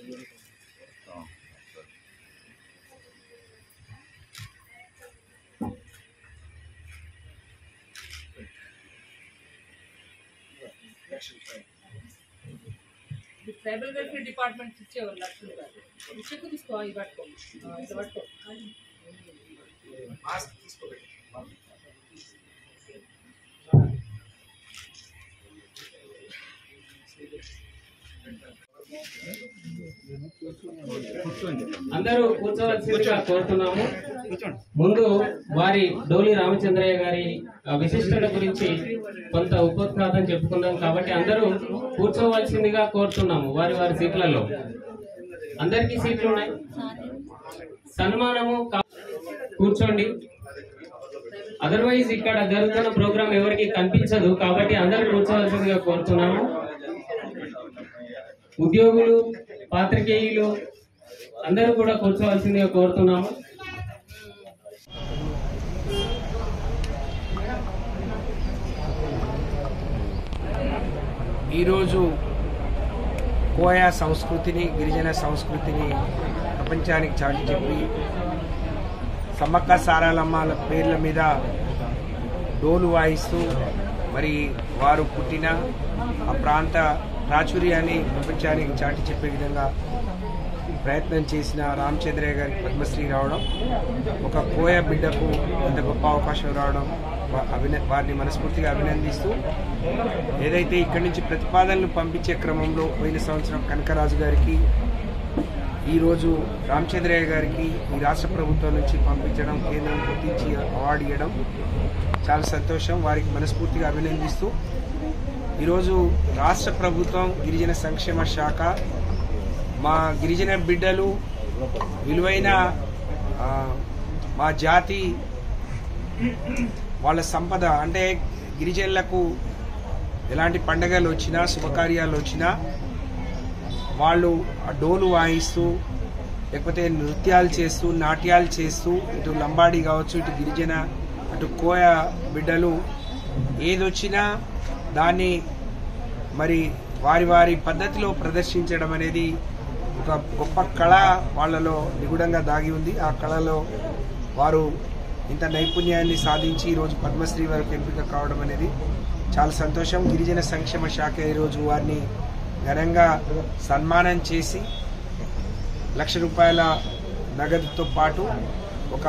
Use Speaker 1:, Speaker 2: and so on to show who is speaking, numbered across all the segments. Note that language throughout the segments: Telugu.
Speaker 1: ట్రైబల్ వెల్ఫేర్ డిపార్ట్మెంట్ ఇచ్చేవారు లక్ష రూపాయలు ఇచ్చేకు తీసుకో ఇది పట్టుకో ఆ, ఇది పట్టుకో
Speaker 2: అందరూ కూర్చోవలసిందిగా కోరుతున్నాము ముందు వారి డోలి రామచంద్రయ్య గారి ఆ, విశిష్టత గురించి కొంత ఉపోద్ఘాతం చెప్పుకుందాం కాబట్టి అందరూ కూర్చోవలసిందిగా కోరుతున్నాము వారి వారి సీట్లలో అందరికీ సీట్లు ఉన్నాయి సన్మానము కా- కూర్చోండి అదర్వైజ్ ఇక్కడ జరుగుతున్న ప్రోగ్రామ్ ఎవరికి కనిపించదు కాబట్టి అందరూ కూర్చోవలసిందిగా కోరుతున్నాము ఉద్యోగులు పాత్రికేయులు అందరూ కూడా కూర్చోవలసిందిగా కోరుతున్నాము
Speaker 3: ఈరోజు కోయా సంస్కృతిని గిరిజన సంస్కృతిని ప్రపంచానికి చాటి చెప్పి సమ్మక్క సారాలమ్మల పేర్ల మీద డోలు వాయిస్తూ మరి వారు పుట్టిన ఆ ప్రాంత ప్రాచుర్యాన్ని ప్రపంచానికి చాటి చెప్పే విధంగా ప్రయత్నం చేసిన రామచంద్రయ్య గారికి పద్మశ్రీ రావడం ఒక కోయ బిడ్డకు ఇంత గొప్ప అవకాశం రావడం వా- అభిన వారిని మనస్ఫూర్తిగా అభినందిస్తూ ఏదైతే ఇక్కడి నుంచి ప్రతిపాదనలు పంపించే క్రమంలో పోయిన సంవత్సరం కనకరాజు గారికి ఈరోజు రామచంద్రయ్య గారికి ఈ రాష్ట్ర ప్రభుత్వం నుంచి పంపించడం కేంద్రం గుర్తించి అవార్డు ఇవ్వడం చాలా సంతోషం వారికి మనస్ఫూర్తిగా అభినందిస్తూ ఈరోజు రాష్ట్ర ప్రభుత్వం గిరిజన సంక్షేమ శాఖ మా గిరిజన బిడ్డలు విలువైన ఆ, మా జాతి వాళ్ళ సంపద అంటే గిరిజనులకు ఎలాంటి పండగలు వచ్చినా శుభకార్యాలు వచ్చినా వాళ్ళు ఆ డోలు వాయిస్తూ లేకపోతే నృత్యాలు చేస్తూ నాట్యాలు చేస్తూ ఇటు లంబాడి కావచ్చు ఇటు గిరిజన అటు కోయ బిడ్డలు ఏదొచ్చినా దాన్ని మరి వారి వారి పద్ధతిలో ప్రదర్శించడం అనేది ఒక గొప్ప కళ వాళ్ళలో నిగూఢంగా దాగి ఉంది ఆ కళలో వారు ఇంత నైపుణ్యాన్ని సాధించి ఈరోజు పద్మశ్రీ వారికి ఎంపిక కావడం అనేది చాలా సంతోషం గిరిజన సంక్షేమ శాఖ ఈరోజు వారిని ఘనంగా సన్మానం చేసి లక్ష రూపాయల నగదుతో పాటు ఒక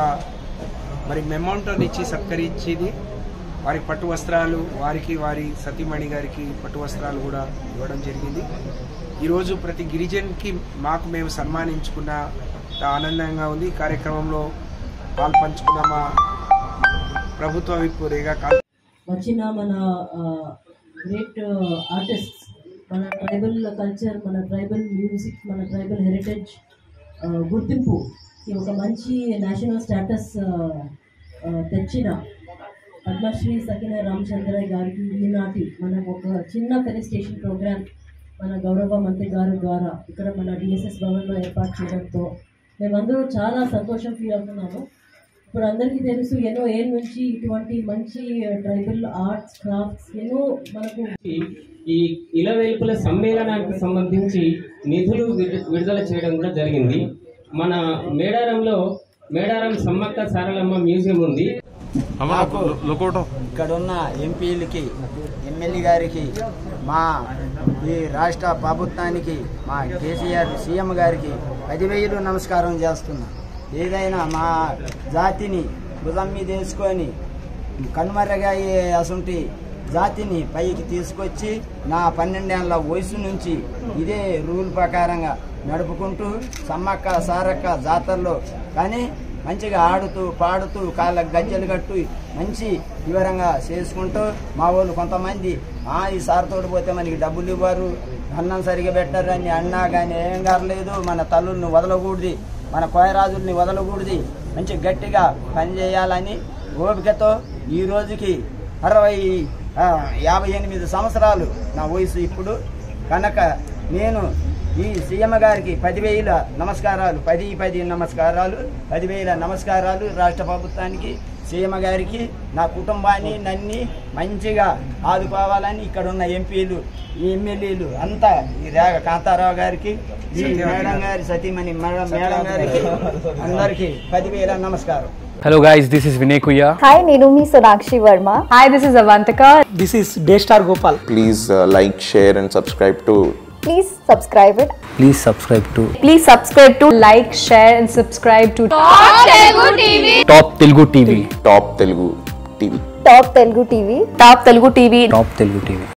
Speaker 3: మరి మెమౌంటోని ఇచ్చి సత్కరించేది వారి పట్టు వస్త్రాలు వారికి వారి సతీమణి గారికి పట్టు వస్త్రాలు కూడా ఇవ్వడం జరిగింది ఈరోజు ప్రతి గిరిజన్కి మాకు మేము సన్మానించుకున్న ఆనందంగా ఉంది ఈ కార్యక్రమంలో పాల్పంచుకున్న మా ప్రభుత్వ విప్పు రేగా కాంత్
Speaker 4: వచ్చిన మన గ్రేట్ ఆర్టిస్ట్స్ మన ట్రైబల్ కల్చర్ మన ట్రైబల్ మ్యూజిక్ మన ట్రైబల్ హెరిటేజ్ గుర్తింపు ఈ ఒక మంచి నేషనల్ స్టేటస్ తెచ్చిన పద్మశ్రీ సకిన రామచంద్రయ్య గారికి ఈనాటి మనకు ఒక చిన్న ఫెలిస్టేషన్ ప్రోగ్రామ్ మన గౌరవ మంత్రి గారి ద్వారా ఇక్కడ మన డిఎస్ఎస్ భవన్లో ఏర్పాటు చేయడంతో మేమందరూ చాలా సంతోషం ఫీల్ అవుతున్నాము ఇప్పుడు అందరికీ తెలుసు ఎన్నో ఏళ్ళ నుంచి ఇటువంటి మంచి ట్రైబల్ ఆర్ట్స్ క్రాఫ్ట్స్ ఎన్నో మనకు
Speaker 2: ఈ ఇలవేల్పుల సమ్మేళనానికి సంబంధించి నిధులు విడు- విడుదల చేయడం కూడా జరిగింది మన మేడారంలో మేడారం సమ్మక్క సారలమ్మ మ్యూజియం ఉంది
Speaker 5: నాకు ఇక్కడున్న ఎంపీలకి ఎమ్మెల్యే గారికి మా ఈ రాష్ట్ర ప్రభుత్వానికి మా కేసీఆర్ సీఎం గారికి పదివేలు నమస్కారం చేస్తున్నా ఏదైనా మా జాతిని భుజం మీద వేసుకొని కనుమరగా అసంటి జాతిని పైకి తీసుకొచ్చి నా పన్నెండేళ్ల వయసు నుంచి ఇదే రూల్ ప్రకారంగా నడుపుకుంటూ సమ్మక్క సారక్క జాతరలో కానీ మంచిగా ఆడుతూ పాడుతూ కాళ్ళకు గజ్జలు కట్టు మంచి వివరంగా చేసుకుంటూ మా వాళ్ళు కొంతమంది ఆ ఈ సార్ తోడు పోతే మనకి డబ్బులు ఇవ్వరు అన్నం సరిగా పెట్టరు అని అన్నా కానీ ఏం కారలేదు మన తల్లుల్ని వదలకూడదు మన కోయరాజుల్ని వదలకూడదు మంచి గట్టిగా పనిచేయాలని ఓపికతో ఈ రోజుకి అరవై ఆ, యాభై ఎనిమిది సంవత్సరాలు నా వయసు ఇప్పుడు కనుక నేను ఈ సీఎం గారికి పదివేల నమస్కారాలు పది పది నమస్కారాలు పదివేల నమస్కారాలు రాష్ట్ర ప్రభుత్వానికి సీఎం గారికి నా కుటుంబాన్ని నన్ని మంచిగా ఆదుకోవాలని ఇక్కడ ఉన్న ఎంపీలు ఈ ఎమ్మెల్యేలు అంతా ఈ రేగ కాంతారావు గారికి ఈ మేడం గారి సతీమణి మేడం మేడం గారికి అందరికీ పదివేల నమస్కారం
Speaker 6: Hello guys, this is Vinay Kuya.
Speaker 7: Hi, Nirumi Sonakshi Verma. Hi, this is Avantika.
Speaker 8: This is Daystar Gopal.
Speaker 9: please uh, like, share, and subscribe to
Speaker 7: Please subscribe it.
Speaker 6: Please subscribe to
Speaker 7: Please subscribe to like, share, and subscribe to
Speaker 6: Top Telugu TV.
Speaker 9: Top Telugu TV.
Speaker 7: Top Telugu TV. Top Telugu TV.
Speaker 6: Top Telugu TV.